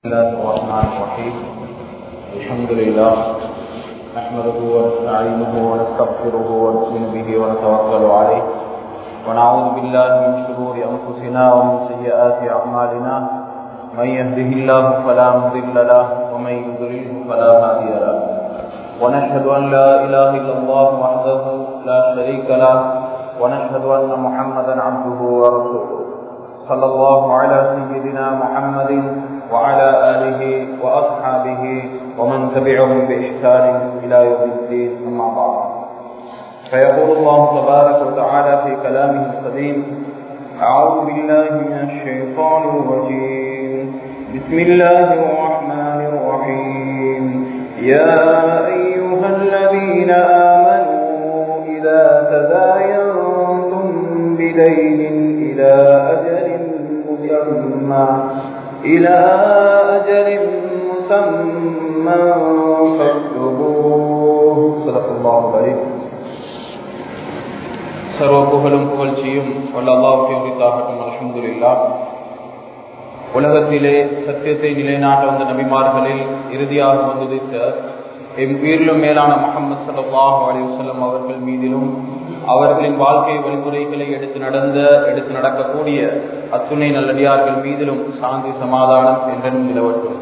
بسم الله الرحمن الرحيم الحمد لله نحمده ونستعينه ونستغفره ونؤمن به ونتوكل عليه ونعوذ بالله من شرور انفسنا ومن سيئات اعمالنا من يهده الله فلا مضل له ومن يضلله فلا هادي له ونشهد ان لا اله الا الله وحده لا شريك له ونشهد ان محمدا عبده ورسوله صلى الله على سيدنا محمد وعلى آله وأصحابه ومن تبعهم بإحسان إلى يوم الدين أما بعد فيقول الله تبارك وتعالى في كلامه القديم أعوذ بالله من الشيطان الرجيم بسم الله الرحمن الرحيم يا أيها الذين آمنوا إذا تداينتم بدين إلى أجل مسمى إلى أجل مسمى فاكتبوه صدق الله العظيم சர்வ புகழும் புகழ்ச்சியும் வல்லல்லாஹுவை உரித்தாகட்டும் அல்ஹம்துலில்லா உலகத்திலே சத்தியத்தை நிலைநாட்ட வந்த நபிமார்களில் இறுதியாக வந்துதித்த எம் உயிரிலும் மேலான முகமது சல்லாஹு அலிவசல்லம் அவர்கள் மீதிலும் அவர்களின் வாழ்க்கை வழிமுறைகளை எடுத்து நடந்த எடுத்து நடக்கக்கூடிய அத்துணை நல்லடியார்கள் மீதிலும் சாந்தி சமாதானம் என்றும் நிலவட்டும்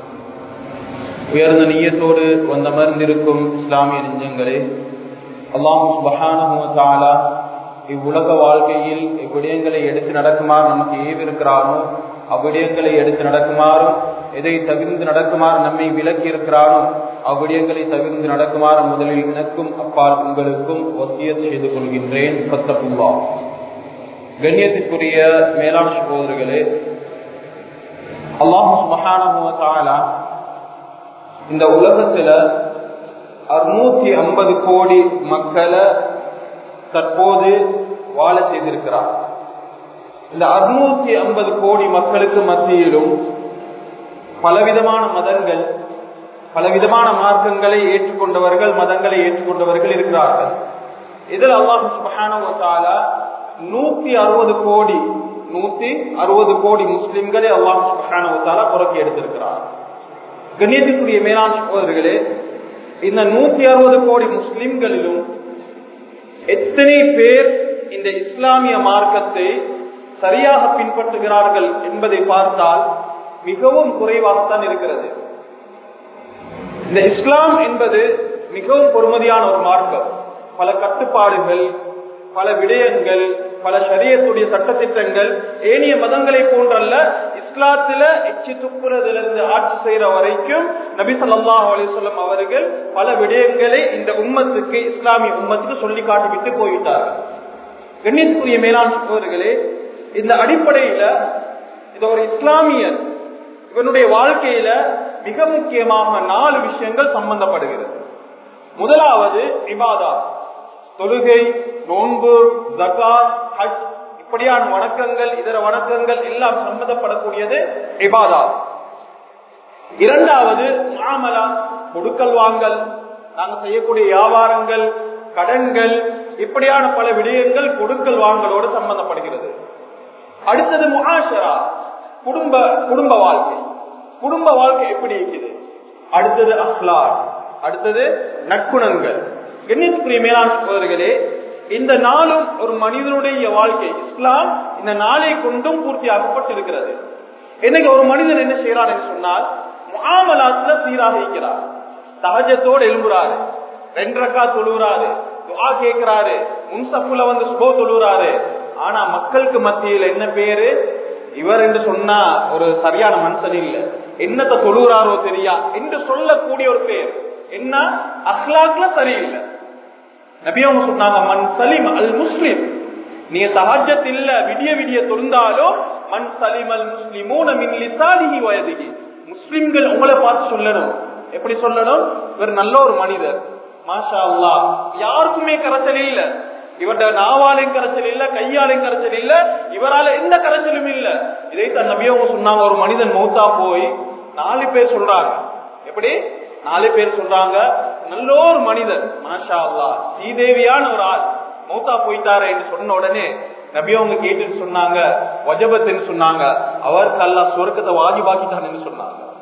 உயர்ந்த நீயத்தோடு வந்தமர்ந்திருக்கும் இஸ்லாமிய நெஞ்சங்களே அல்லாஹு சுபஹானுவத்தாலா இவ்வுலக வாழ்க்கையில் இவ்விடயங்களை எடுத்து நடக்குமாறு நமக்கு ஏவிருக்கிறானோ அவ்விடயங்களை எடுத்து நடக்குமாறும் எதை தவிர்ந்து நடக்குமாறு நம்மை விலக்கி இருக்கிறானோ அவ்விடயங்களை தவிர்ந்து நடக்குமாறு முதலில் எனக்கும் அப்பால் உங்களுக்கும் ஒத்திய செய்து கொள்கின்றேன் பத்தப்புல்லா கண்ணியத்திற்குரிய மேலான சகோதரர்களே அல்லாஹு மகானா இந்த உலகத்துல அறுநூத்தி ஐம்பது கோடி மக்களை தற்போது வாழ செய்திருக்கிறார் இந்த அறுநூத்தி ஐம்பது கோடி மக்களுக்கு மத்தியிலும் பலவிதமான மதங்கள் பலவிதமான மார்க்கங்களை ஏற்றுக்கொண்டவர்கள் மதங்களை ஏற்றுக்கொண்டவர்கள் இருக்கிறார்கள் இதில் அல்லாஹு சுபஹானா நூத்தி அறுபது கோடி நூத்தி அறுபது கோடி முஸ்லிம்களை அல்லாஹு சுபஹானா புறக்கி எடுத்திருக்கிறார் கண்ணியத்திற்குரிய மேலாண் சகோதரர்களே இந்த நூத்தி அறுபது கோடி முஸ்லிம்களிலும் எத்தனை பேர் இந்த இஸ்லாமிய மார்க்கத்தை சரியாக பின்பற்றுகிறார்கள் என்பதை பார்த்தால் மிகவும் குறைவாகத்தான் இருக்கிறது இந்த இஸ்லாம் என்பது மிகவும் பொறுமதியான ஒரு மார்க்கம் பல கட்டுப்பாடுகள் பல விடயங்கள் பல சரியத்துடைய சட்டத்திட்டங்கள் ஏனைய மதங்களை போன்றல்ல இஸ்லாத்துல எச்சி துப்புறதிலிருந்து ஆட்சி செய்யற வரைக்கும் நபி சொல்லா அலிசல்லம் அவர்கள் பல விடயங்களை இந்த உம்மத்துக்கு இஸ்லாமிய உம்மத்துக்கு சொல்லி காட்டிவிட்டு போய்விட்டார்கள் கண்ணியத்துக்குரிய மேலாண் சகோதரர்களே இந்த அடிப்படையில இது ஒரு இஸ்லாமியர் இவனுடைய வாழ்க்கையில மிக முக்கியமாக நாலு விஷயங்கள் சம்பந்தப்படுகிறது முதலாவது இபாதா தொழுகை நோன்பு ஜகாத் ஹஜ் இப்படியான வணக்கங்கள் இதர வணக்கங்கள் எல்லாம் சம்பந்தப்படக்கூடியது இபாதா இரண்டாவது மாமலா கொடுக்கல் வாங்கல் நாங்க செய்யக்கூடிய வியாபாரங்கள் கடன்கள் இப்படியான பல விடயங்கள் கொடுக்கல் வாங்கலோடு சம்பந்தப்படுகிறது அடுத்தது முகாஷரா குடும்ப குடும்ப வாழ்க்கை குடும்ப வாழ்க்கை எப்படி இருக்குது அடுத்தது அஹ்லார் அடுத்தது நற்குணங்கள் எண்ணிற்குரிய மேலாண் சகோதரர்களே இந்த நாளும் ஒரு மனிதனுடைய வாழ்க்கை இஸ்லாம் இந்த நாளை கொண்டும் பூர்த்தியாக்கப்பட்டிருக்கிறது இன்னைக்கு ஒரு மனிதன் என்ன செய்யறான் என்று சொன்னால் முகாமலாத்துல சீராக இருக்கிறார் சகஜத்தோடு எழும்புறாரு ரெண்டரக்கா தொழுகிறாரு துவா கேட்கிறாரு முன்சப்புல வந்து சுபோ தொழுகிறாரு ஆனா மக்களுக்கு மத்தியில் என்ன பேரு இவர் என்று சொன்னா ஒரு சரியான மனுஷன் இல்ல என்னத்தை தொழுகிறாரோ தெரியா என்று சொல்லக்கூடிய ஒரு பேர் என்ன அஹ்லாக்ல சரியில்லை நபியவங்க சொன்னாங்க மண் சலிம் அல் முஸ்லிம் நீங்க சஹஜத் இல்ல விடிய விடிய தொழுந்தாலும் மண் சலிம் அல் முஸ்லிமூன மின் லிசாலிஹி வயதிகி முஸ்லிம்கள் உங்களை பார்த்து சொல்லணும் எப்படி சொல்லணும் இவர் நல்ல ஒரு மனிதர் மாஷா அல்லா யாருக்குமே கரைச்சல் இல்ல இவர்ட நாவாலையும் கரைச்சல் இல்ல கையாலையும் கரைச்சல் இல்ல இவரால எந்த கரைச்சலும் இல்ல இதைத்தான் நபியவங்க சொன்னாங்க ஒரு மனிதன் மௌத்தா போய் நாலு பேர் சொல்றாங்க எப்படி நாலு பேர் சொல்றாங்க நல்ல ஒரு மனிதர் மாஷா அல்லா ஸ்ரீதேவியான ஒரு ஆள் மௌத்தா போயிட்டாரு என்று சொன்ன உடனே நபி அவங்க கேட்டுட்டு சொன்னாங்க வஜபத்துன்னு சொன்னாங்க அவருக்கு அல்லா சொர்க்கத்தை வாஜிபாக்கிட்டான்னு சொன்னாங்க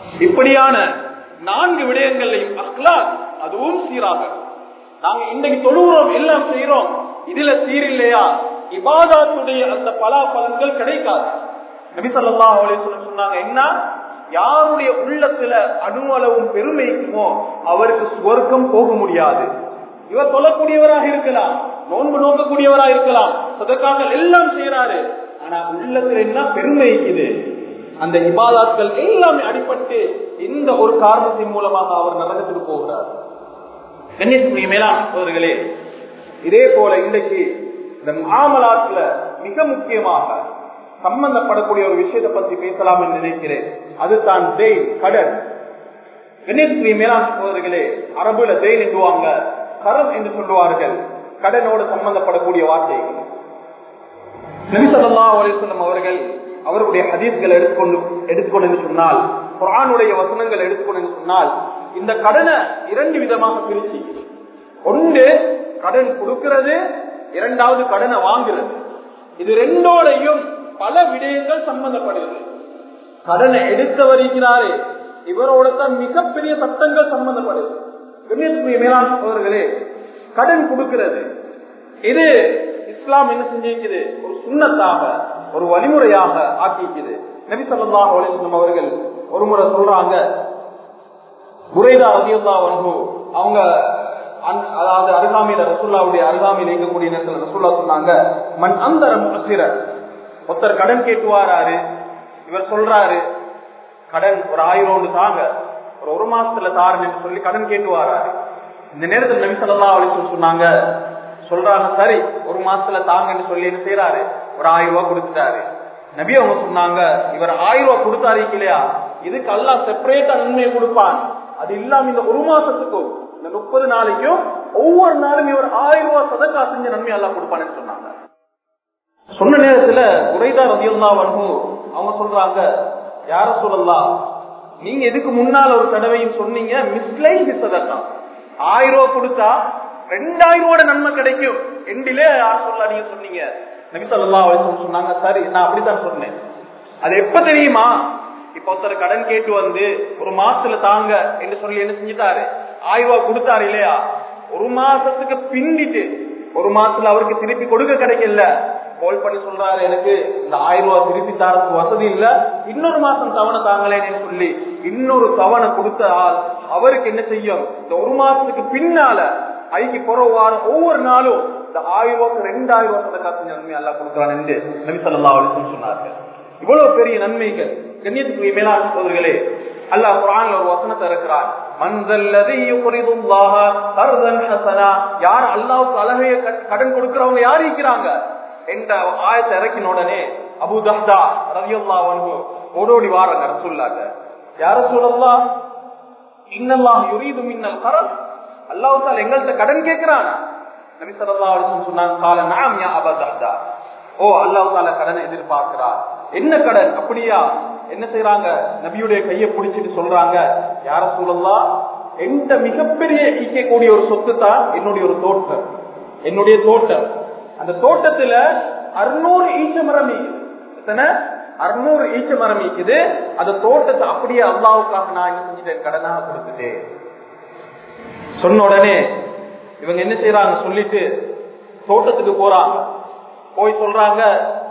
இப்படியான நான்கு விடயங்களையும் அஹ்லாக் அதுவும் சீராக நாங்க இன்றைக்கு தொழுகிறோம் எல்லாம் செய்யறோம் இதுல சீரில்லையா இபாதாத்துடைய அந்த பலாபலன்கள் கிடைக்காது நபி ஸல்லல்லாஹு அலைஹி வஸல்லம் சொன்னாங்க என்ன யாருடைய உள்ளத்துல அணுவளவும் பெருமை இருக்குமோ அவருக்கு சுவர்க்கம் போக முடியாது இவர் சொல்லக்கூடியவராக இருக்கலாம் நோன்பு நோக்கக்கூடியவராக இருக்கலாம் சதற்காக எல்லாம் செய்யறாரு ஆனா உள்ளத்துல என்ன பெருமை இது அந்த இபாதாக்கள் எல்லாமே அடிபட்டு இந்த ஒரு காரணத்தின் மூலமாக அவர் நரகத்துக்கு போகிறார் கண்ணியத்துக்குரிய மேலாண் சோதர்களே இதே போல இன்றைக்கு இந்த மாமலாத்துல மிக முக்கியமாக சம்பந்தப்படக்கூடிய ஒரு விஷயத்தை பத்தி பேசலாம் என்று நினைக்கிறேன் அதுதான் தெய் கடன் கண்ணியத்துக்குரிய மேலாண் சோதர்களே அரபுல தெய் என்றுவாங்க கரம் என்று சொல்லுவார்கள் கடனோடு சம்பந்தப்படக்கூடிய வார்த்தைகள் நபிசல்லா அலிஸ்லம் அவர்கள் அவருடைய ஹதீஸ்களை எடுத்துக்கொண்டு எடுத்துக்கொண்டு என்று சொன்னால் குரானுடைய வசனங்கள் எடுத்துக்கொண்டு என்று சொன்னால் இந்த கடனை இரண்டு விதமாக பிரிச்சு ஒன்று கடன் கொடுக்கிறது இரண்டாவது கடனை வாங்குறது இது ரெண்டோடையும் பல விடயங்கள் சம்பந்தப்படுகிறது கடனை எடுத்தவர் இருக்கிறாரே இவரோட தான் மிகப்பெரிய சட்டங்கள் சம்பந்தப்படுது கண்ணியத்துக்குரிய மேலாண் சோதர்களே கடன் கொடுக்கிறது இது இஸ்லாம் என்ன செஞ்சிருக்குது ஒரு சுண்ணத்தாக ஒரு வழிமுறையாக ஆக்கிக்குது நபி சொல்லாஹ் அலிஸ்லம் அவர்கள் ஒரு முறை சொல்றாங்க புரைதா ரதியுல்லா வந்து அவங்க அதாவது அருகாமையில ரசுல்லாவுடைய அருகாமையில் இயங்கக்கூடிய நேரத்தில் ரசுல்லா சொன்னாங்க மண் அந்த முசிர ஒருத்தர் கடன் கேட்டுவாராரு இவர் சொல்றாரு கடன் ஒரு ஆயிரம் ஒன்று தாங்க ஒரு ஒரு மாசத்துல தாருன்னு சொல்லி கடன் கேட்டுவாராரு இந்த நேரத்தில் நபி சொல்லா அலிஸ்லம் சொன்னாங்க சொல்றாங்க சரி ஒரு மாசத்துல தாங்கன்னு சொல்லி என்ன செய்யறாரு ஒரு ஆயிரம் ரூபாய் கொடுத்துட்டாரு நபி அவங்க சொன்னாங்க இவர் ஆயிரம் ரூபாய் கொடுத்தாரு இல்லையா இதுக்கு எல்லாம் செப்பரேட்டா நன்மையை கொடுப்பான் அது இல்லாம இந்த ஒரு மாசத்துக்கும் இந்த முப்பது நாளைக்கும் ஒவ்வொரு நாளும் இவர் ஆயிரம் ரூபாய் சதக்கா செஞ்ச நன்மை எல்லாம் கொடுப்பான்னு சொன்னாங்க சொன்ன நேரத்துல உரைதா ரதியுல்லா வந்து அவங்க சொல்றாங்க யார சொல்லலாம் நீங்க இதுக்கு முன்னால ஒரு தடவையும் சொன்னீங்க மிஸ்லைஹி சதக்கா ஆயிரம் ரூபாய் கொடுத்தா ரெண்டாயிரம் ரூபாய் நன்மை கிடைக்கும் எண்டிலே யார் சொல்ல நீங்க சொன்னீங்க நபி சொல்லா சொன்னாங்க சரி நான் அப்படித்தான் சொன்னேன் அது எப்ப தெரியுமா இப்ப ஒருத்தர் கடன் கேட்டு வந்து ஒரு மாசத்துல தாங்க என்று சொல்லி என்ன செஞ்சுட்டாரு ஆயிரம் ரூபாய் கொடுத்தாரு இல்லையா ஒரு மாசத்துக்கு பிந்திட்டு ஒரு மாசத்துல அவருக்கு திருப்பி கொடுக்க கிடைக்கல கால் பண்ணி சொல்றாரு எனக்கு இந்த ஆயிரம் ரூபாய் திருப்பி தரதுக்கு வசதி இல்ல இன்னொரு மாசம் தவணை தாங்களேன்னு சொல்லி இன்னொரு தவணை கொடுத்த ஆள் அவருக்கு என்ன செய்யும் இந்த ஒரு மாசத்துக்கு பின்னால ஐக்கு புற வாரம் ஒவ்வொரு நாளும் இந்த ஆயிரம் ரூபாய்க்கு ரெண்டாயிரம் ரூபாய் சதக்கா செஞ்ச நன்மை எல்லாம் கொடுக்குறான் என்று நபி சொல்லா அலிசன் சொன்னார்கள் இவ்வளவு பெரிய நன்மைகள் கண்ணியத்துக்குரிய மேலாண் சோதர்களே அல்லாஹ் குரான்ல ஒரு வசனத்தை இருக்கிறார் மந்தல்லதி யுக்ரிதுல்லாஹ கர்தன் ஹஸனா யார் அல்லாஹ்வுக்கு அழகைய கடன் கொடுக்கறவங்க யார் இருக்கிறாங்க என்ற ஆயத்தை இறக்கின உடனே அபு தஹ்தா ரலியல்லாஹு அன்ஹு ஓடோடி வாரங்க ரசூலுல்லாஹ் யா ரசூலல்லாஹ் இன்னல்லாஹ் யுரீது மின்னல் கரத் அல்லாஹ் தஆலா எங்கள்ட்ட கடன் கேக்குறான் நபி ஸல்லல்லாஹு அலைஹி வஸல்லம் சொன்னாங்க கால நஅம் யா அபு தஹ்தா ஓ அல்லாஹ் தஆலா கடனை எதிர்பார்க்கிறார் என்ன கடன் அப்படியா என்ன செய்யறாங்க நபியுடைய கையை பிடிச்சிட்டு சொல்றாங்க யார சூழல்லா எந்த மிகப்பெரிய ஈக்கக்கூடிய ஒரு சொத்து தான் என்னுடைய ஒரு தோட்டம் என்னுடைய தோட்டம் அந்த தோட்டத்துல அறுநூறு ஈச்ச மரம் எத்தனை அறுநூறு ஈச்ச மரம் இருக்குது அந்த தோட்டத்தை அப்படியே அல்லாவுக்காக நான் என்ன செஞ்சுட்டேன் கடனாக கொடுத்துட்டேன் சொன்ன உடனே இவங்க என்ன செய்யறாங்க சொல்லிட்டு தோட்டத்துக்கு போறாங்க போய் சொல்றாங்க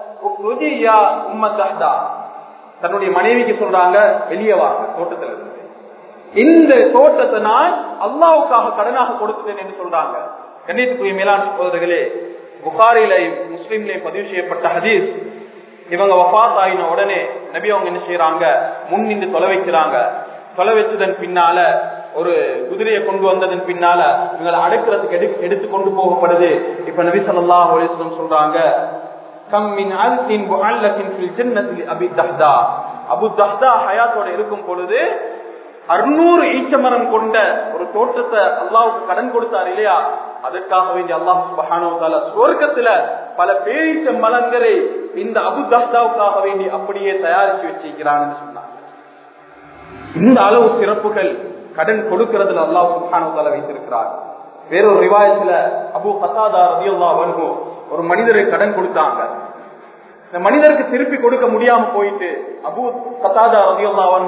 தன்னுடைய மனைவிக்கு சொல்றாங்க வெளியே வாங்க தோட்டத்துல இருந்து இந்த தோட்டத்தை நான் அல்லாவுக்காக கடனாக கொடுத்துட்டேன் என்று சொல்றாங்க கண்ணியத்துக்குரிய மேலாண் சகோதரர்களே புகாரிலையும் முஸ்லீம்லையும் பதிவு செய்யப்பட்ட ஹதீஸ் இவங்க வஃத் ஆயின உடனே நபி அவங்க என்ன செய்யறாங்க முன் நின்று தொலை வைக்கிறாங்க தொலை வச்சதன் பின்னால ஒரு குதிரையை கொண்டு வந்ததன் பின்னால இவங்களை அடக்கிறதுக்கு எடு எடுத்து கொண்டு போகப்படுது இப்ப நபி சொல்லா அலிஸ்லம் சொல்றாங்க ஹயாத்தோட இருக்கும் பொழுது அறுநூறு ஈச்சமரம் கொண்ட ஒரு தோட்டத்தை அல்லாவுக்கு கடன் கொடுத்தார் இல்லையா அதற்காக வேண்டிய அல்லாஹ் சுபஹானோ சுவர்க்கத்துல பல பேரீச்ச மலங்களை இந்த அபு தஹ்தாவுக்காக வேண்டி அப்படியே தயாரிச்சு வச்சிருக்கிறான்னு சொன்னாங்க இந்த அளவு சிறப்புகள் கடன் கொடுக்கிறதுல அல்லாஹ் சுபஹானோ வைத்திருக்கிறார் வேறொரு ரிவாயத்துல அபு கசாதா ரதியுல்லா வன்ஹு ஒரு மனிதருக்கு கடன் கொடுத்தாங்க இந்த மனிதருக்கு திருப்பி கொடுக்க முடியாம போயிட்டு அபு கசாதா ரதியுல்லா வன்ஹு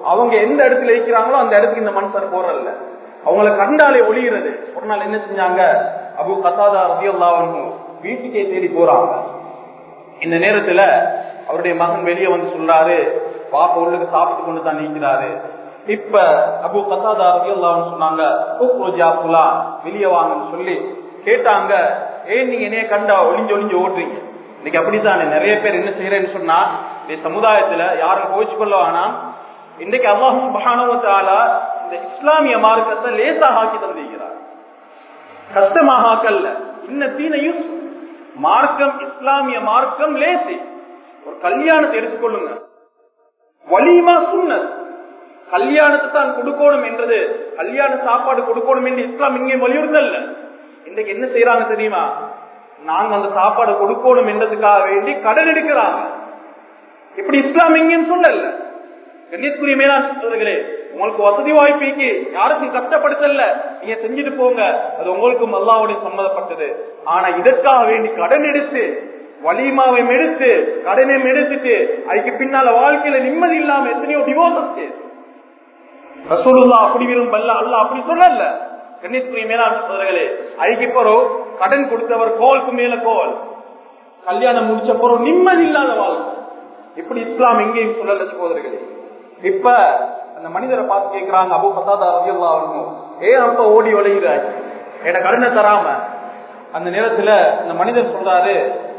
அவங்க எந்த இடத்துல இருக்கிறாங்களோ அந்த இடத்துக்கு இந்த மனுஷர் போறல்ல அவங்கள கண்டாலே ஒளிகிறது ஒரு நாள் என்ன செஞ்சாங்க அபு கத்தாதா ரபியுல்லாவும் வீட்டுக்கே தேடி போறாங்க இந்த நேரத்துல அவருடைய மகன் வெளியே வந்து சொல்றாரு பாப்பா உள்ளுக்கு சாப்பிட்டு கொண்டு தான் நீக்கிறாரு இப்ப அபு கத்தாதா ரபியுல்லாவும் சொன்னாங்க ரோஜா புலா வெளியே வாங்கன்னு சொல்லி கேட்டாங்க ஏன் நீங்க என்னைய கண்டா ஒளிஞ்சு ஒளிஞ்சு ஓடுறீங்க இன்னைக்கு அப்படித்தானே நிறைய பேர் என்ன செய்யறேன்னு சொன்னா இந்த சமுதாயத்துல யாரும் கோச்சு கொள்ள வேணாம் இன்னைக்கு அல்லாஹு மகானவத்தால இந்த இஸ்லாமிய மார்க்கத்தை லேசாக ஆக்கி தந்திருக்கிறார் கஷ்டமாக ஆக்கல்ல இன்ன தீனையும் மார்க்கம் இஸ்லாமிய மார்க்கம் லேசி ஒரு கல்யாணத்தை எடுத்துக்கொள்ளுங்க வலிமா சுண்ணத் கல்யாணத்தை தான் கொடுக்கணும் என்றது கல்யாண சாப்பாடு கொடுக்கணும் என்று இஸ்லாம் இங்கே வலியுறுத்தல்ல இன்னைக்கு என்ன செய்யறாங்க தெரியுமா நாங்க அந்த சாப்பாடு கொடுக்கணும் என்றதுக்காக வேண்டி கடன் எடுக்கிறாங்க இப்படி இஸ்லாம் எங்கேன்னு சொல்லல கண்ணியத்துக்குரிய மேலாண் சகோதரர்களே உங்களுக்கு வசதி வாய்ப்புக்கு யாருக்கும் கஷ்டப்படுத்தல நீங்க செஞ்சுட்டு போங்க அது உங்களுக்கும் அல்லாவுடைய சம்மதப்பட்டது ஆனா இதற்காக வேண்டி கடன் எடுத்து வலிமாவை எடுத்து கடனையும் எடுத்துட்டு அதுக்கு பின்னால வாழ்க்கையில நிம்மதி இல்லாம எத்தனையோ டிவோர்ஸ் ரசூலுல்லா அப்படி விரும்ப அல்ல அல்ல அப்படி சொல்லல கண்ணியத்துக்குரிய மேலாண் சகோதரர்களே அதுக்கு பிறகு கடன் கொடுத்தவர் கோலுக்கு மேல கோல் கல்யாணம் முடிச்ச பிறகு நிம்மதி இல்லாத வாழ்க்கை இப்படி இஸ்லாம் எங்கேயும் சொல்லல சகோதரர்களே இப்ப அந்த மனிதரை பார்த்து கேட்கிறாங்க அபு பசாதா ரவியல்லா இருக்கும் ஏன் அப்ப ஓடி ஒளைகிறாய் என கடனை தராம அந்த நேரத்துல அந்த மனிதர் சொல்றாரு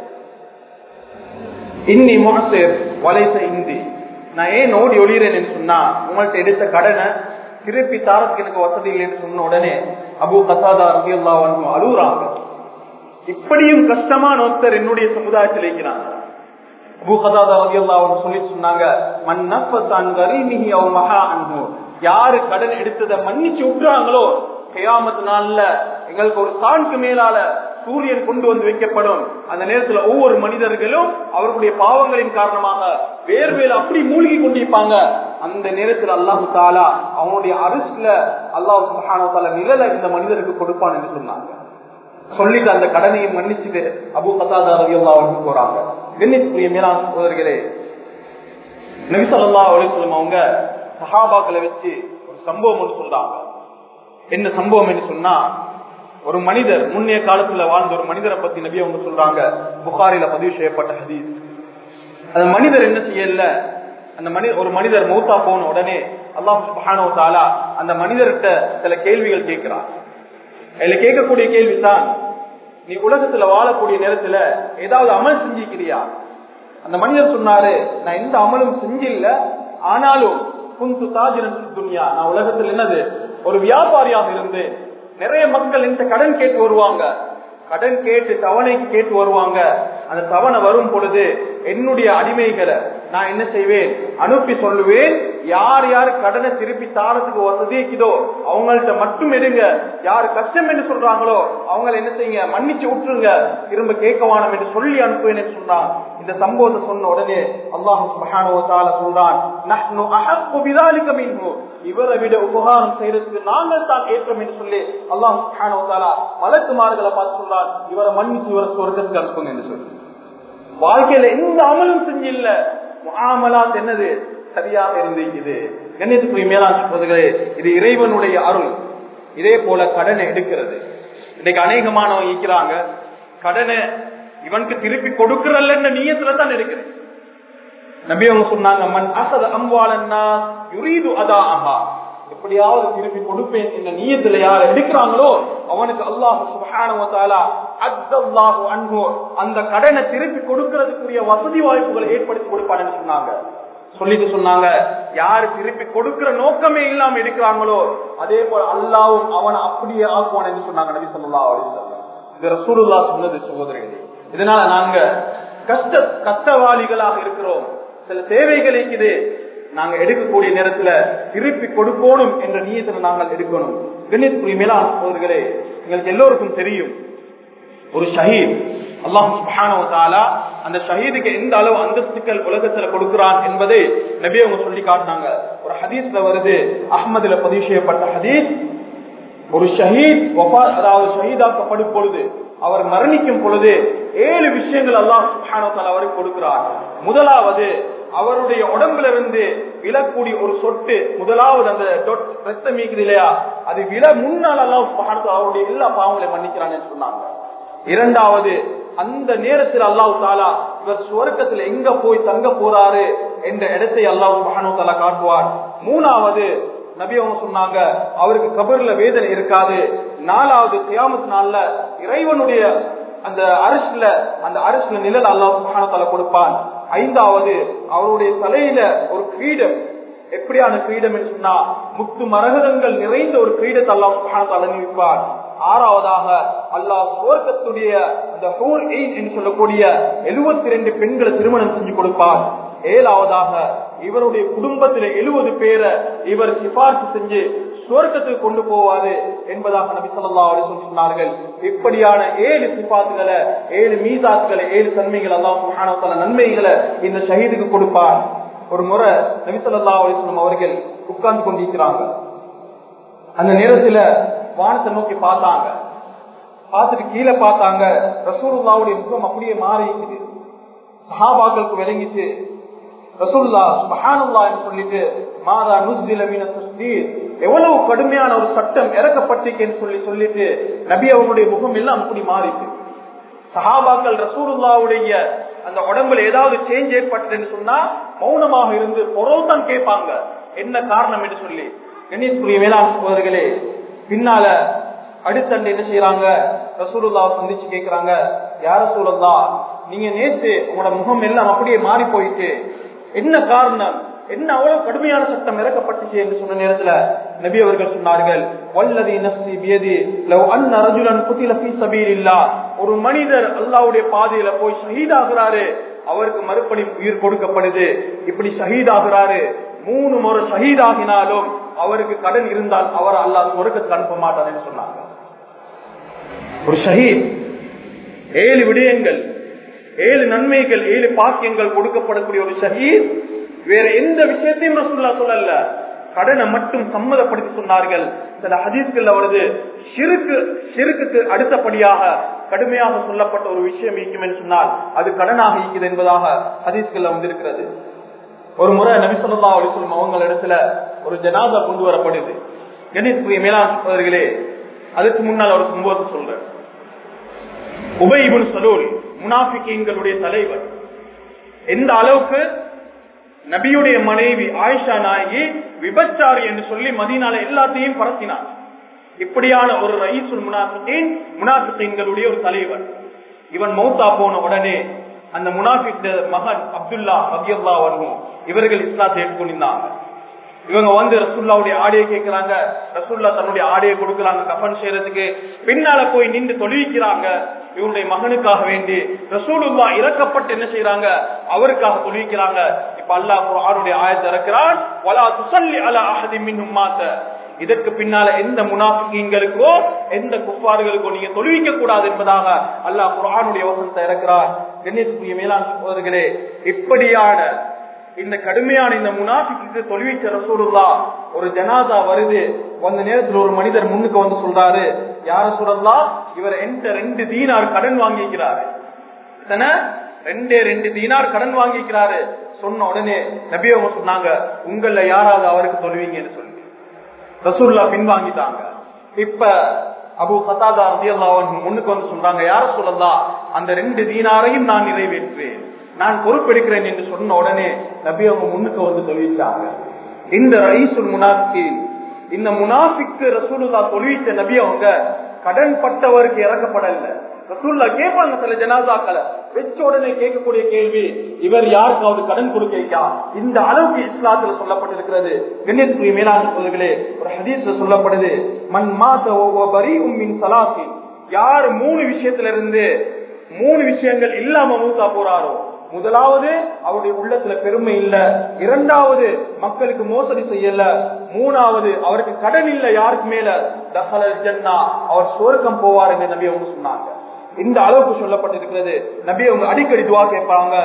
இன்னி மோசேர் வலைச இந்தி நான் ஏன் ஓடி ஒளிகிறேன்னு சொன்னா உங்கள்ட்ட எடுத்த கடனை திருப்பி தாரத்துக்கு எனக்கு வசதி இல்லைன்னு சொன்ன உடனே அபு கசாதா ரவியல்லா அழுகுறாங்க இப்படியும் கஷ்டமான ஒருத்தர் என்னுடைய சமுதாயத்தில் இருக்கிறாங்க சொல்லி சொன்னாங்க யாரு கடன் எடுத்ததை மன்னிச்சு விட்டுறாங்களோ கையாமத்து நாள்ல எங்களுக்கு ஒரு சான்க்கு மேலால சூரியன் கொண்டு வந்து வைக்கப்படும் அந்த நேரத்துல ஒவ்வொரு மனிதர்களும் அவர்களுடைய பாவங்களின் காரணமாக வேர்வேல அப்படி மூழ்கி கொண்டிருப்பாங்க அந்த நேரத்தில் அல்லாஹு தாலா அவனுடைய அரசுல அல்லாஹு சுஹான நிழலை இந்த மனிதருக்கு கொடுப்பான் என்று சொன்னாங்க சொல்லிட்டு அந்த கடனையை மன்னிச்சுட்டு அபு கசாதா ரவி வந்து போறாங்க கண்ணியத்துக்குரிய மேலாண் சகோதரர்களே நபிசல்லா அலிஸ்லம் அவங்க சஹாபாக்களை வச்சு ஒரு சம்பவம் ஒன்று சொல்றாங்க என்ன சம்பவம் என்று சொன்னா ஒரு மனிதர் முன்னைய காலத்துல வாழ்ந்த ஒரு மனிதரை பத்தி நபி அவங்க சொல்றாங்க புகாரில பதிவு செய்யப்பட்ட ஹதீஸ் அந்த மனிதர் என்ன செய்யல அந்த மனிதர் ஒரு மனிதர் மௌத்தா போன உடனே அல்லாஹ் தாலா அந்த மனிதர்கிட்ட சில கேள்விகள் கேட்கிறார் இதுல கேட்கக்கூடிய கேள்விதான் நீ உலகத்துல வாழக்கூடிய நேரத்துல ஏதாவது அமல் செஞ்சிக்கிறியா அந்த மனிதர் சொன்னாரு நான் எந்த அமலும் செஞ்சில்ல ஆனாலும் குந்து தாஜிரன் துனியா நான் உலகத்துல என்னது ஒரு வியாபாரியாக இருந்து நிறைய மக்கள் இந்த கடன் கேட்டு வருவாங்க கடன் கேட்டு தவணைக்கு கேட்டு வருவாங்க அந்த தவணை வரும் பொழுது என்னுடைய அடிமைகளை நான் என்ன செய்வேன் அனுப்பி சொல்லுவேன் யார் யார் கடனை திருப்பி தாரத்துக்கு வசதிக்குதோ அவங்கள்ட்ட மட்டும் எடுங்க யார் கஷ்டம் என்று சொல்றாங்களோ அவங்களை என்ன செய்யுங்க மன்னிச்சு விட்டுருங்க திரும்ப கேட்கவானம் என்று சொல்லி அனுப்புவேன் சொன்னான் இந்த சம்பவத்தை சொன்ன உடனே அல்லாஹு சுபஹானுவத்தால சொல்றான் நஹ்னு அஹக்கு பிதாலிக மின்ஹு இவரை விட உபகாரம் செய்யறதுக்கு நாங்கள் தான் ஏற்றம் என்று சொல்லி அல்லாஹு சுபஹானுவத்தால மலக்குமார்களை பார்த்து சொல்றான் இவரை மன்னிச்சு இவரை சொர்க்கத்துக்கு அனுப்புங்க என்று சொல்லி வாழ்க்கையில எந்த அமலும் செஞ்சில்ல முகாமலாத் என்னது சரியாக இருந்திருக்குது கண்ணியத்துக்குரிய மேலாண் சொல்றதுகளே இது இறைவனுடைய அருள் இதே போல கடனை எடுக்கிறது இன்னைக்கு அநேகமானவங்க இருக்கிறாங்க கடனை இவனுக்கு திருப்பி கொடுக்கறல்ல நீயத்துல தான் இருக்குது நபி அவங்க சொன்னாங்க மண் அசத அம்பாளன்னா யுரீது அதா ஆஹா எப்படியாவது திருப்பி கொடுப்பேன் என்ற நீயத்துல யார் எடுக்கிறாங்களோ அவனுக்கு அல்லாஹு சுபஹானுவத்தாலா அத்தல்லாஹு அன்பு அந்த கடனை திருப்பி கொடுக்கறதுக்குரிய வசதி வாய்ப்புகளை ஏற்படுத்தி கொடுப்பான்னு சொன்னாங்க சொல்லிட்டு சொன்னாங்க யாரு திருப்பி கொடுக்கிற நோக்கமே இல்லாம எடுக்கிறாங்களோ அதே போல அல்லாவும் அவனை அப்படியே ஆக்குவான் என்று சொன்னாங்க நபி சொல்லா இது ரசூலுல்லா சொன்னது சகோதரர்களே இதனால நாங்க கஷ்ட கஷ்டவாளிகளாக இருக்கிறோம் சில தேவைகள் இருக்குது நாங்க எடுக்கக்கூடிய நேரத்துல திருப்பி கொடுக்கணும் என்ற நீயத்துல நாங்கள் எடுக்கணும் கண்ணியத்துக்குரிய மேலான சகோதரர்களே எங்களுக்கு எல்லோருக்கும் தெரியும் ஒரு ஷஹீத் அல்லாஹு அந்த ஷஹீதுக்கு எந்த அளவு அந்தஸ்துக்கள் உலகத்துல கொடுக்கிறான் என்பதை நபி அவங்க சொல்லி காட்டினாங்க ஒரு ஹதீஸ்ல வருது அஹ்மதுல பதிவு செய்யப்பட்ட ஹதீஸ் ஒரு ஷஹீத் அதாவது ஷஹீதாக்கப்படும் பொழுது அவர் மரணிக்கும் பொழுது ஏழு விஷயங்கள் அல்லாஹ் சுஹானத்தால் அவருக்கு கொடுக்கிறார் முதலாவது அவருடைய உடம்புல இருந்து விழக்கூடிய ஒரு சொட்டு முதலாவது அந்த dot ரத்தம் மீக்குது இல்லையா அது விழ முன்னால் எல்லாம் அவருடைய எல்லா பாவங்களையும் மன்னிக்கிறான்னு சொன்னாங்க இரண்டாவது அந்த நேரத்தில் அல்லாஹ் தாலா இவர் சுவர்க்கத்தில் எங்க போய் தங்க போறாரு என்ற இடத்தை அல்லாஹ் மகானு தாலா காட்டுவார் மூணாவது நபி அவங்க சொன்னாங்க அவருக்கு கபர்ல வேதனை இருக்காது நாலாவது கியாமத் நாள்ல இறைவனுடைய அந்த அரசுல அந்த அரசுல நிழல் அல்லாஹ் சுப்ஹானஹு வ தஆலா கொடுப்பான் ஐந்தாவது அவருடைய தலையில ஒரு கிரீடம் எப்படியான கிரீடம் என்று சொன்னா முத்து மரகதங்கள் நிறைந்த ஒரு கிரீடத்தை அல்லாஹ் சுப்ஹானஹு வ தஆலா அணிவிப்பார் ஆறாவதாக அல்லாஹ் சுவர்க்கத்துடைய அந்த ஹூர் எயின் என்று சொல்லக்கூடிய எழுபத்தி ரெண்டு பெண்களை திருமணம் செஞ்சு கொடுப்பார் ஏழாவதாக இவருடைய குடும்பத்தில எழுபது பேரை இவர் சிபார்சு செஞ்சு சுவர்க்கத்துக்கு கொண்டு போவாரு என்பதாக நபி சொல்லா சொன்னார்கள் இப்படியான ஏழு சிபாத்துகளை ஏழு மீசாத்துகளை ஏழு தன்மைகள் அல்லாஹ் சுப்ஹானஹு நன்மைகளை இந்த ஷஹீதுக்கு கொடுப்பார் ஒரு முறை நபி சொல்லா அலிஸ்லம் அவர்கள் உட்கார்ந்து கொண்டிருக்கிறாங்க அந்த நேரத்துல வானத்தை நோக்கி பார்த்தாங்க பார்த்துட்டு கீழே பார்த்தாங்க ரசூலுல்லாவுடைய முகம் அப்படியே மாறி இருக்குது சஹாபாக்களுக்கு விளங்கிச்சு ரசூல்லா சுபஹானுல்லா என்று சொல்லிட்டு மாதா நுஸ்தில மீன தஸ்தீர் எவ்வளவு கடுமையான ஒரு சட்டம் இறக்கப்பட்டிருக்கேன்னு சொல்லி சொல்லிட்டு நபி அவங்களுடைய முகம் எல்லாம் அப்படி மாறிட்டு சஹாபாக்கள் ரசூலுல்லாவுடைய அந்த உடம்புல ஏதாவது சேஞ்ச் ஏற்பட்டதுன்னு சொன்னா மௌனமாக இருந்து பொருள் தான் கேட்பாங்க என்ன காரணம் என்று சொல்லி கணேஷ்குரிய வேளாண் சகோதரர்களே பின்னால அடுத்தண்டு என்ன செய்யறாங்க ரசூலுல்லா சந்திச்சு கேக்குறாங்க யார சூழல்லா நீங்க நேத்து உங்களோட முகம் எல்லாம் அப்படியே மாறி போயிட்டு என்ன காரணம் என்ன அவ்வளவு கடுமையான சட்டம் இறக்கப்பட்டுச்சு என்று சொன்ன நேரத்துல நபி அவர்கள் சொன்னார்கள் வல்லதி நஸ்தி பியதி லவ் அன்ன ரஜுலன் குத்தில ஃபீ சபீலில்லா ஒரு மனிதர் அல்லாஹ்வுடைய பாதையில போய் ஷஹீதாகிறாரு அவருக்கு மறுபடி உயிர் கொடுக்கப்படுது இப்படி ஷஹீதாகிறாரு மூணு முறை ஷஹீதாகினாலும் அவருக்கு கடன் இருந்தால் அவர் அல்லாஹ் சொர்க்கத்துக்கு அனுப்ப மாட்டார்னு சொன்னாங்க ஒரு ஷஹீத் ஏழு விடயங்கள் ஏழு நன்மைகள் ஏழு பாக்கியங்கள் கொடுக்கப்படக்கூடிய ஒரு ஷஹீத் வேற எந்த விஷயத்தையும் ரசூல்லா சொல்லல கடனை மட்டும் சம்மதப்படுத்தி சொன்னார்கள் சில ஹதீஸ்கள் வருது சிறுக்கு சிறுக்குக்கு அடுத்தபடியாக கடுமையாக சொல்லப்பட்ட ஒரு விஷயம் ஈக்கும் என்று சொன்னால் அது கடனாக ஈக்குது என்பதாக ஹதீஸ்கள் வந்திருக்கிறது ஒரு முறை நபி சொல்லா அலிஸ்லம் அவங்க இடத்துல ஒரு ஜனாதா கொண்டு வரப்படுது கணேஷ்குரிய மேலாண் சகோதரர்களே அதுக்கு முன்னால் ஒரு சம்பவத்தை சொல்றேன் உபயிபுல் சலூல் முனாஃபிகீன்களுடைய தலைவர் எந்த அளவுக்கு நபியுடைய மனைவி ஆயிஷா நாயகி விபச்சாரி என்று சொல்லி மதினால எல்லாத்தையும் பரத்தினார் இப்படியான ஒரு ரயீசுல் முனாஃபிகீன் முனாஃபிகீன்களுடைய ஒரு தலைவர் இவன் மௌத்தா போன உடனே அந்த முனாஃபிக் மகன் அப்துல்லா ரபியுல்லா வரும் இவர்கள் இஸ்லாத்தை ஏற்றுக்கொண்டிருந்தாங்க இவங்க வந்து ரசூல்லாவுடைய ஆடையை கேட்கிறாங்க ரசூல்லா தன்னுடைய ஆடையை கொடுக்கறாங்க கஃபன் செய்யறதுக்கு பின்னால போய் நின்று தொழுவிக்கிறாங்க இவருடைய மகனுக்காக வேண்டி ரசூலுல்லா இறக்கப்பட்டு என்ன செய்யறாங்க அவருக்காக தொழுவிக்கிறாங்க இப்ப அல்லாஹ் குர்ஆனுடைய ஆயத்தை இறக்கிறான் வலா துசல்லி அலா அஹதி மின்ஹும் மாத்த இதற்கு பின்னால எந்த முனாஃபிகீன்களுக்கோ எந்த குப்பார்களுக்கோ நீங்க தொழுவிக்க கூடாது என்பதாக அல்லாஹ் குர்ஆனுடைய வசனத்தை இறக்கிறார் கண்ணியத்துக்குரிய மேலாண் சகோதரர்களே இப்படியான இந்த கடுமையான இந்த முனாஃபிக்கு தொழுவிச்ச ரசூலுல்லா ஒரு ஜனாதா வருது அந்த நேரத்தில் ஒரு மனிதர் முன்னுக்கு வந்து சொல்றாரு யார சொல்லலா இவர் எந்த ரெண்டு தீனார் கடன் வாங்கிக்கிறாரு ரெண்டே ரெண்டு தீனார் கடன் வாங்கிக்கிறாரு சொன்ன உடனே நபி அவங்க சொன்னாங்க உங்கள யாராவது அவருக்கு தொழுவீங்கன்னு சொல்லி ரசூல்லா பின்வாங்கிட்டாங்க இப்ப அபு சதாதா முன்னுக்கு வந்து சொல்றாங்க யார சொல்லலாம் அந்த ரெண்டு தீனாரையும் நான் நிறைவேற்றுவேன் நான் பொறுப்பெடுக்கிறேன் என்று சொன்ன உடனே நபி அவங்க முன்னுக்கு வந்து தொழிச்சாங்க இந்த ரைசுல் முனாஃபி இந்த முனாஃபிக்கு ரசூலுல்லா தொழிச்ச நபி அவங்க கடன் பட்டவருக்கு இறக்கப்படல ரசூல்லா கேட்பாங்க சில ஜனாதாக்களை வச்ச உடனே கேட்கக்கூடிய கேள்வி இவர் யாருக்காவது கடன் கொடுக்கா இந்த அளவுக்கு இஸ்லாத்துல சொல்லப்பட்டிருக்கிறது கண்ணியத்துக்குரிய மேலான சொல்லுகளே ஒரு ஹதீஸ்ல சொல்லப்படுது மண் மாத பரி உம்மின் சலாசி யார் மூணு விஷயத்துல இருந்து மூணு விஷயங்கள் இல்லாம மூத்தா போறாரோ முதலாவது அவருடைய உள்ளத்துல பெருமை இல்ல இரண்டாவது மக்களுக்கு மோசடி செய்யல மூணாவது அவருக்கு கடன் இல்ல யாருக்கு மேல தஹல ஜன்னா அவர் சுவர்க்கம் போவார் என்று நபி அவங்க சொன்னாங்க இந்த அளவுக்கு சொல்லப்பட்டிருக்கிறது நபி அவங்க அடிக்கடி துவா கேட்பாங்க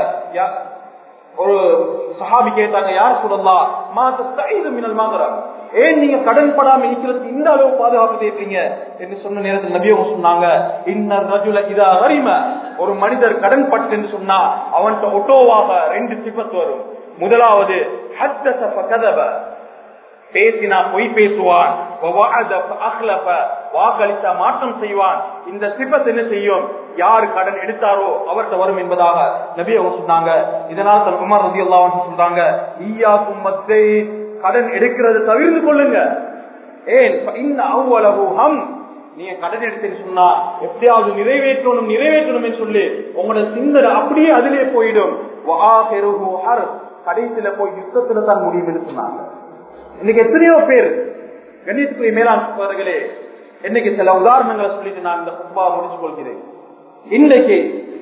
ஒரு சஹாபி கேட்டாங்க யார் சொல்லலாம் மாத்த மினல் மாதரம் ஏன் நீங்க கடன் படாம இருக்கிறதுக்கு இந்த அளவு பாதுகாப்பு தேய்ப்பீங்க என்று சொன்ன நேரத்தில் நபியவங்க சொன்னாங்க இன்னர் ரஜுல இதா அறிம ஒரு மனிதர் கடன் பட்டு என்று சொன்னா அவன்கிட்ட ஒட்டோவாக ரெண்டு சிபத்து வரும் முதலாவது ஹத்தஸ ஃபகதப பேசினா பொய் பேசுவான் வவஅத ஃபஅஹ்லஃப வாக்களித்தா மாற்றம் செய்வான் இந்த சிபத் என்ன செய்யும் யார் கடன் எடுத்தாரோ அவர்கிட்ட வரும் என்பதாக நபி அவங்க சொன்னாங்க இதனால் தன் உமர் ரலியல்லாஹு அன்ஹு சொல்றாங்க ஈயாக்கும் மத்தை கடன் எடுக்கிறது தவிர்த்து கொள்ளுங்க ஏன் இன்ன அவ்வளவு ஹம் நீங்க கடன் எடுத்தேன்னு சொன்னா எப்படியாவது நிறைவேற்றணும் நிறைவேற்றணும் சொல்லி உங்களோட சிந்தனை அப்படியே அதிலே போயிடும் வஆஹிருஹு ஹர் கடைசியில போய் யுத்தத்துல தான் முடியும் என்று சொன்னாங்க இன்னைக்கு எத்தனையோ பேர் கணித்துக்குரிய மேலாண் சகோதரர்களே இன்னைக்கு சில உதாரணங்களை சொல்லிட்டு நான் இந்த குப்பா முடிச்சு கொள்கிறேன் இன்றைக்கு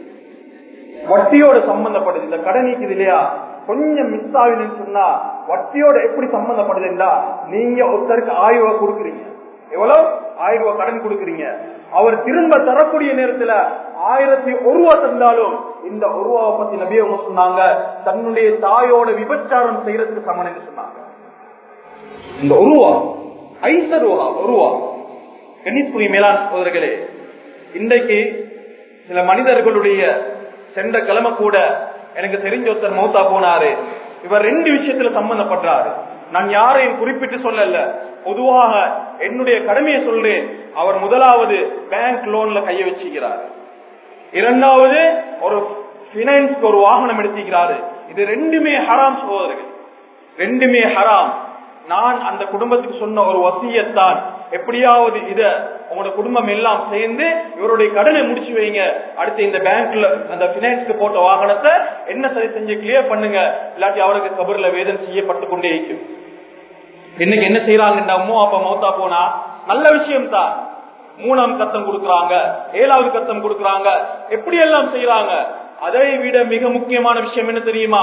வட்டியோட சம்பந்தப்படுது இந்த கடன் இருக்குது இல்லையா கொஞ்சம் மிஸ் ஆகுதுன்னு சொன்னா வட்டியோட எப்படி சம்பந்தப்படுதுன்னா நீங்க ஒருத்தருக்கு ஆயிரம் ரூபாய் கொடுக்குறீங்க எவ்வளவு ஆயிரம் ரூபாய் கடன் கொடுக்குறீங்க அவர் திரும்ப தரக்கூடிய நேரத்துல ஆயிரத்தி ஒரு ரூபா தந்தாலும் இந்த ஒரு ரூபாவை பத்தி நபிய சொன்னாங்க தன்னுடைய தாயோட விபச்சாரம் செய்யறதுக்கு சமன் என்று சொன்னாங்க இந்த ஒரு ரூபா ஐசர் ரூபா ஒரு ரூபா கணிப்புரி மேலாண் சகோதரர்களே இன்றைக்கு சில மனிதர்களுடைய சென்ற கிழமை கூட எனக்கு தெரிஞ்ச ஒருத்தர் மௌத்தா போனாரு இவர் ரெண்டு விஷயத்துல சம்பந்தப்படுறாரு நான் யாரையும் குறிப்பிட்டு சொல்லல பொதுவாக என்னுடைய கடமையை சொல்றேன் அவர் முதலாவது பேங்க் லோன்ல கைய வச்சுக்கிறார் இரண்டாவது ஒரு பினான்ஸ்க்கு ஒரு வாகனம் எடுத்துக்கிறாரு இது ரெண்டுமே ஹராம் சகோதரர்கள் ரெண்டுமே ஹராம் நான் அந்த குடும்பத்துக்கு சொன்ன ஒரு வசியத்தான் எப்படியாவது இத உங்களோட குடும்பம் எல்லாம் சேர்ந்து இவருடைய கடனை முடிச்சு வைங்க அடுத்து இந்த பேங்க்ல அந்த பினான்ஸ்க்கு போட்ட வாகனத்தை என்ன சரி செஞ்சு கிளியர் பண்ணுங்க இல்லாட்டி அவருக்கு கபர்ல வேதனை செய்யப்பட்டு கொண்டே இருக்கும் இன்னைக்கு என்ன செய்யறாங்க அம்மா அப்பா மௌத்தா போனா நல்ல விஷயம் தான் மூணாம் கத்தம் கொடுக்கறாங்க ஏழாவது கத்தம் கொடுக்கறாங்க எப்படி எல்லாம் செய்யறாங்க அதை விட மிக முக்கியமான விஷயம் என்ன தெரியுமா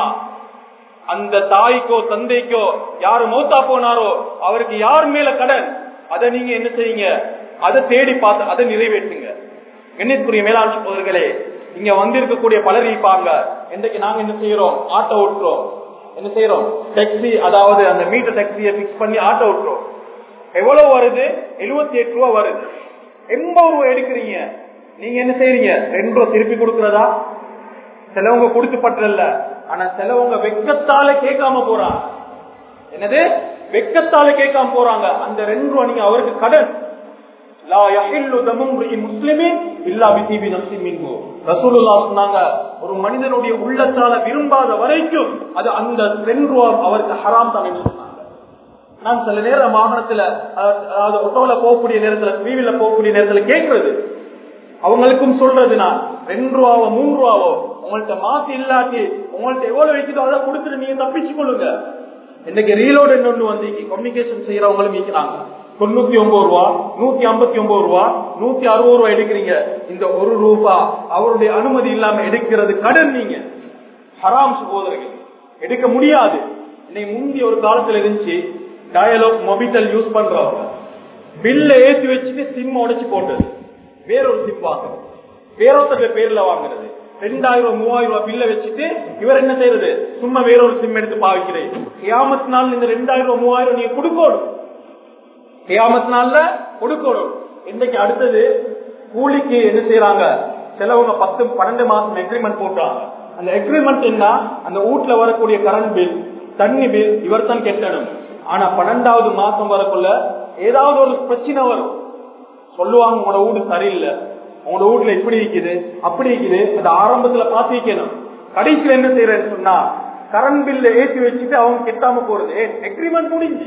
அந்த தாய்க்கோ தந்தைக்கோ யாரு மௌத்தா போனாரோ அவருக்கு யார் மேல கடன் அதை நீங்க என்ன செய்யுங்க அதை தேடி பார்த்து அதை நிறைவேற்றுங்க எண்ணிற்குரிய மேலாட்சி போதர்களே இங்க வந்திருக்கக்கூடிய பலர் இருப்பாங்க இன்றைக்கு நாங்க என்ன செய்யறோம் ஆட்டோ ஓட்டுறோம் என்ன செய்யறோம் டாக்ஸி அதாவது அந்த மீட்டர் டாக்ஸியை பிக்ஸ் பண்ணி ஆட்டோ ஓட்டுறோம் எவ்வளவு வருது எழுபத்தி எட்டு ரூபா வருது எண்பது ரூபா எடுக்கிறீங்க நீங்க என்ன செய்யறீங்க ரெண்டு ரூபா திருப்பி கொடுக்கறதா சிலவங்க கொடுத்து பற்றல ஆனா சிலவங்க வெக்கத்தால கேட்காம போறாங்க என்னது வெக்கத்தால கேட்காம போறாங்க அந்த ரெண்டு ரூபா நீங்க அவருக்கு கடன் லா யஹில்லு தமும் முஸ்லிமின் இல்லா பிதிபி நஃப்ஸின் மின்ஹு ரசூலுல்லாஹ் சொன்னாங்க ஒரு மனிதனுடைய உள்ளத்தால விரும்பாத வரைக்கும் அது அந்த ரெண்டு ரூபா அவருக்கு ஹராம் தான் என்று சொன்னாங்க நான் சில நேரம் வாகனத்துல அதாவது ஆட்டோல போகக்கூடிய நேரத்துல வீவில போகக்கூடிய நேரத்துல கேட்கறது அவங்களுக்கும் சொல்றது நான் ரெண்டு ரூபாவோ மூணு ரூபாவோ உங்கள்ட்ட மாத்தி இல்லாட்டி உங்கள்ட்ட எவ்வளவு வைக்குதோ அதை கொடுத்துட்டு நீங்க தப்பிச்சு கொள்ளுங்க இன்னைக்கு ரீலோடு இன்னொன்னு வந்து கம்யூனிகேஷன் செய்யறவங்களும் இருக்கிறாங்க தொண்ணூத்தி ஒன்பது ரூபா நூத்தி ஐம்பத்தி ஒன்பது ரூபா நூத்தி அறுபது ரூபா எடுக்கிறீங்க இந்த ஒரு ரூபா அவருடைய அனுமதி இல்லாம எடுக்கிறது கடன் நீங்க ஹராம் சகோதரர்கள் எடுக்க முடியாது இன்னைக்கு முந்தி ஒரு காலத்துல இருந்துச்சு டயலாக் மொபிட்டல் யூஸ் பண்றவங்க பில்ல ஏத்தி வச்சுட்டு சிம் உடைச்சு போட்டது வேறொரு சிம் வாங்குறது வேறொருத்தர் பேர்ல வாங்குறது ரெண்டாயிரம் மூவாயிரம் ரூபாய் பில்ல வச்சுட்டு இவர் என்ன செய்யறது சும்மா வேறொரு சிம் எடுத்து பாவிக்கிறேன் கியாமத் நாள் இந்த ரெண்டாயிரம் ரூபாய் மூவாயிரம் நீங்க கொடுக்கணும் கியாமத் நாள்ல கொடுக்கணும் இன்னைக்கு அடுத்தது கூலிக்கு என்ன செய்யறாங்க சிலவங்க பத்து பன்னெண்டு மாசம் எக்ரிமெண்ட் போட்டாங்க அந்த எக்ரிமெண்ட் என்ன அந்த வீட்டுல வரக்கூடிய கரண்ட் பில் தண்ணி பில் இவர் தான் கெட்டணும் ஆனா பன்னெண்டாவது மாசம் வரக்குள்ள ஏதாவது ஒரு பிரச்சனை வரும் சொல்லுவாங்க உங்களோட வீடு சரியில்லை உங்களோட வீட்டுல இப்படி இருக்குது அப்படி இருக்குது அது ஆரம்பத்துல பார்த்து வைக்கணும் கடைசியில என்ன செய்யறேன்னு சொன்னா கரண்ட் பில்ல ஏற்றி வச்சுட்டு அவங்க கெட்டாம போறது எக்ரிமெண்ட் முடிஞ்சு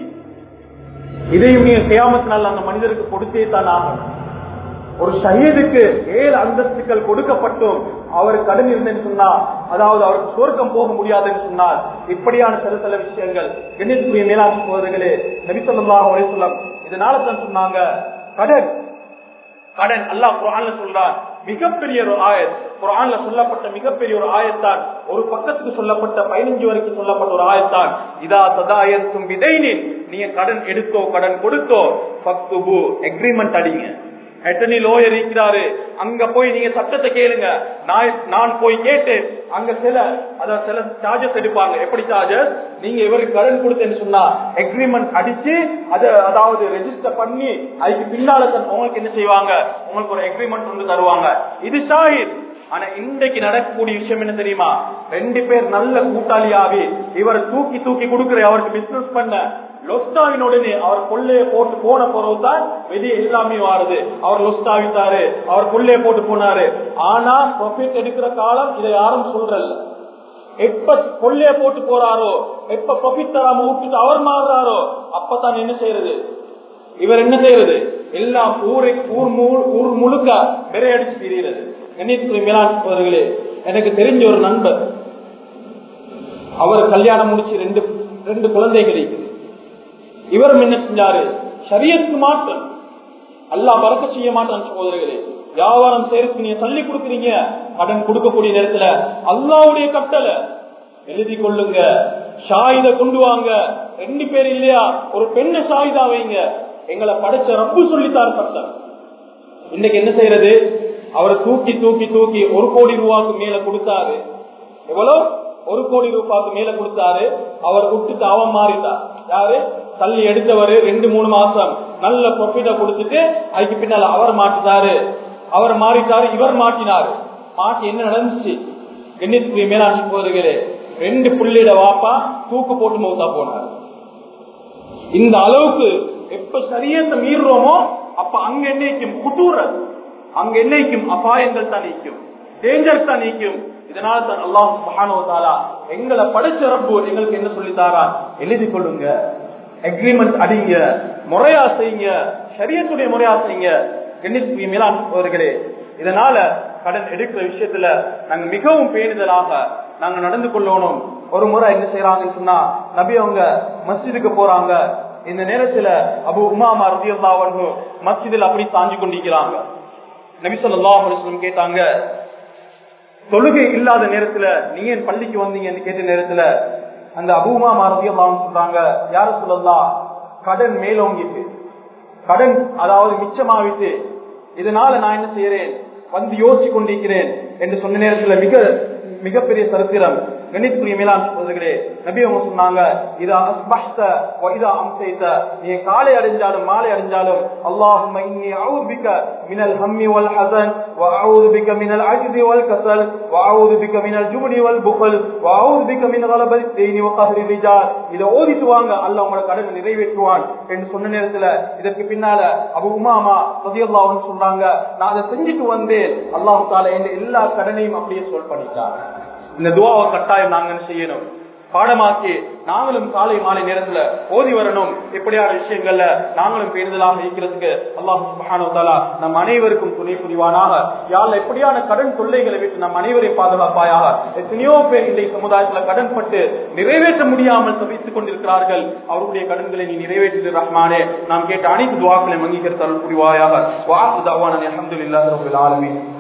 இதையும் நீங்க செய்யாமத்தினால் அந்த மனிதருக்கு கொடுத்தே தான் ஆகணும் ஒரு ஷஹீதுக்கு ஏழு அந்தஸ்துகள் கொடுக்கப்பட்டும் அவர் கடன் இருந்தேன்னு சொன்னா அதாவது அவருக்கு சுவர்க்கம் போக முடியாதுன்னு சொன்னார் இப்படியான சில சில விஷயங்கள் கண்ணியத்துக்குரிய மேலாட்சி போவர்களே நபிசல்லாஹ் சொல்லம் இதனால தான் சொன்னாங்க கடன் கடன் அல்லாஹ் குரான்ல சொல்றான் மிகப்பெரிய ஒரு ஆயத் குரான்ல சொல்லப்பட்ட மிகப்பெரிய ஒரு ஆயத்தான் ஒரு பக்கத்துக்கு சொல்லப்பட்ட பதினஞ்சு வரைக்கும் சொல்லப்பட்ட ஒரு ஆயத்தான் இதா சதாயத்தும் விதைனின் நீங்க கடன் எடுத்தோ கடன் கொடுத்தோ பக்துபு எக்ரிமெண்ட் அடிங்க அட்டர்னி லோயர் இருக்கிறாரு அங்க போய் நீங்க சட்டத்தை கேளுங்க நான் நான் போய் கேட்டு அங்க சில அதாவது சில சார்ஜஸ் எடுப்பாங்க எப்படி சார்ஜஸ் நீங்க இவருக்கு கடன் கொடுத்தேன்னு சொன்னா எக்ரிமெண்ட் அடிச்சு அதை அதாவது ரெஜிஸ்டர் பண்ணி அதுக்கு பின்னால உங்களுக்கு என்ன செய்வாங்க உங்களுக்கு ஒரு எக்ரிமெண்ட் வந்து தருவாங்க இது ஷாஹித் ஆனா இன்றைக்கு நடக்கக்கூடிய விஷயம் என்ன தெரியுமா ரெண்டு பேர் நல்ல கூட்டாளியாகி இவர் தூக்கி தூக்கி கொடுக்கிற அவருக்கு பிசினஸ் பண்ண லொஸ்டாவின் உடனே அவர் கொள்ளைய போட்டு போன பிறகுதான் வெளியே எல்லாமே வாருது அவர் லொஸ்டாவித்தாரு அவர் கொள்ளைய போட்டு போனாரு ஆனா ப்ராஃபிட் எடுக்கிற காலம் இதை யாரும் சொல்றல்ல எப்ப கொள்ளைய போட்டு போறாரோ எப்ப ப்ராஃபிட் தராம விட்டுட்டு அவர் மாறுறாரோ அப்பதான் என்ன செய்யறது இவர் என்ன செய்யறது எல்லாம் ஊரை ஊர் மு- ஊர் முழுக்க விரையடிச்சு திரிகிறது கண்ணியத்துறை மேலாண் சோதர்களே எனக்கு தெரிஞ்ச ஒரு நண்பர் அவர் கல்யாணம் முடிச்சு ரெண்டு ரெண்டு குழந்தைகள் இருக்குது இவரும் என்ன செஞ்சாரு சரியத்துக்கு மாற்றம் அல்லாஹ் பறக்க செய்ய மாட்டான் சகோதரர்களே வியாபாரம் செய்யறதுக்கு நீங்க தள்ளி கொடுக்குறீங்க கடன் கொடுக்கக்கூடிய நேரத்துல அல்லாவுடைய கட்டளை எழுதி கொள்ளுங்க ஷாயித கொண்டு வாங்க ரெண்டு பேர் இல்லையா ஒரு பெண்ணை ஷாயிதா வைங்க எங்களை படைச்ச ரப்பு சொல்லித்தார் பட்டம் இன்னைக்கு என்ன செய்யறது அவரை தூக்கி தூக்கி தூக்கி ஒரு கோடி ரூபாய்க்கு மேல கொடுத்தாரு எவ்வளவு ஒரு கோடி ரூபாய்க்கு மேல கொடுத்தாரு அவர் விட்டுட்டு அவன் மாறிட்டார் யாரு தள்ளி எடுத்தவரு ரெண்டு மூணு மாசம் நல்ல ப்ரொஃபிட்ட கொடுத்துட்டு அதுக்கு பின்னால அவர் மாட்டிட்டாரு அவர் மாறிட்டாரு இவர் மாட்டினாரு மாட்டி என்ன நடந்துச்சு கண்ணியத்துக்கு மேலாண்மை போதுகளே ரெண்டு புள்ளிட வாப்பா தூக்கு போட்டு மௌத்தா போனார் இந்த அளவுக்கு எப்ப சரியத்தை மீறுறோமோ அப்ப அங்க என்னைக்கும் குட்டூரல் அங்க என்னைக்கும் அபாயங்கள் தான் நீக்கும் டேஞ்சர் தான் நீக்கும் இதனால தான் அல்லாஹ் சுப்ஹானஹு வ தஆலா எங்களை படைச்ச ரப்பு எங்களுக்கு என்ன சொல்லி தாரான் எழுதி கொள்ளுங்க அக்ரிமெண்ட் அடிங்க முறையா செய்யுங்க சரியத்துடைய முறையா செய்யுங்க கண்ணியத்துக்கு மேலாண் சோதர்களே இதனால கடன் எடுக்கிற விஷயத்துல நாங்க மிகவும் பேணுதலாக நாங்க நடந்து கொள்ளணும் ஒரு முறை என்ன செய்யறாங்கன்னு சொன்னா நபி அவங்க மஸ்ஜிதுக்கு போறாங்க இந்த நேரத்துல அபு உமாமா ரதியல்லாஹு அன்ஹு மஸ்ஜிதில் அப்படி சாஞ்சு கொண்டிருக்கிறாங்க நபி ஸல்லல்லாஹு அலைஹி வஸல்லம் கேட்டாங்க தொழுகை இல்லாத நேரத்துல நீங்க ஏன் பள்ளிக்கு வந்தீங்கன்னு கேட்ட நேரத்துல அந்த அபூமா ரதியல்லாஹு சொல்றாங்க யார சொல்லலாம் கடன் மேலோங்கிட்டு கடன் அதாவது மிச்சமாவிட்டு இதனால நான் என்ன செய்யறேன் வந்து யோசிச்சு கொண்டிருக்கிறேன் என்று சொன்ன நேரத்துல மிக மிகப்பெரிய சரித்திரம் கணித்துக்குரிய மேலாண் சொல்றீங்களே நபி அவங்க சொன்னாங்க இதா அஸ்பஹ்த வ இதா அம்சைத நீ காலை அடைஞ்சாலும் மாலை அடைஞ்சாலும் அல்லாஹும்ம இன்னி அஊது பிக மினல் ஹம்மி வல் ஹஸன் வ அஊது பிக மினல் அஜ்தி வல் கஸல் வ அஊது பிக மினல் ஜுப்னி வல் புகல் வ அஊது பிக மின் கலபல் தைனி வ கஹ்ரி ரிஜால் இத ஓதிட்டு வாங்க அல்லாஹ் உங்களோட கடனை நிறைவேற்றுவான் என்று சொன்ன நேரத்துல இதற்கு பின்னால அபு உமாமா ரலியல்லாஹு அன்ஹு சொல்றாங்க நான் அதை செஞ்சுட்டு வந்தேன் அல்லாஹ் தஆலா என் எல்லா கடனையும் அப்படியே சொல் பண்ணிட்டார் இந்த துவாவை கட்டாயம் நாங்க என்ன செய்யணும் பாடமாக்கி நாங்களும் காலை மாலை நேரத்துல ஓதி வரணும் இப்படியான விஷயங்கள்ல நாங்களும் பேருதலாக இருக்கிறதுக்கு அல்லாஹ் சுப்ஹானஹு வ தஆலா நம் அனைவருக்கும் துணை புரிவானாக யாழ் எப்படியான கடன் தொல்லைகளை விட்டு நம் அனைவரையும் பாதுகாப்பாயாக எத்தனையோ பேர் இந்த சமுதாயத்துல கடன் பட்டு நிறைவேற்ற முடியாமல் தவித்துக் கொண்டிருக்கிறார்கள் அவருடைய கடன்களை நீ நிறைவேற்றிடு ரஹ்மானே நாம் கேட்ட அனைத்து துவாக்களையும் அங்கீகரித்தால் புரிவாயாக வாசு தவான அலமதுல்லாஹி ரபில் ஆலமீன்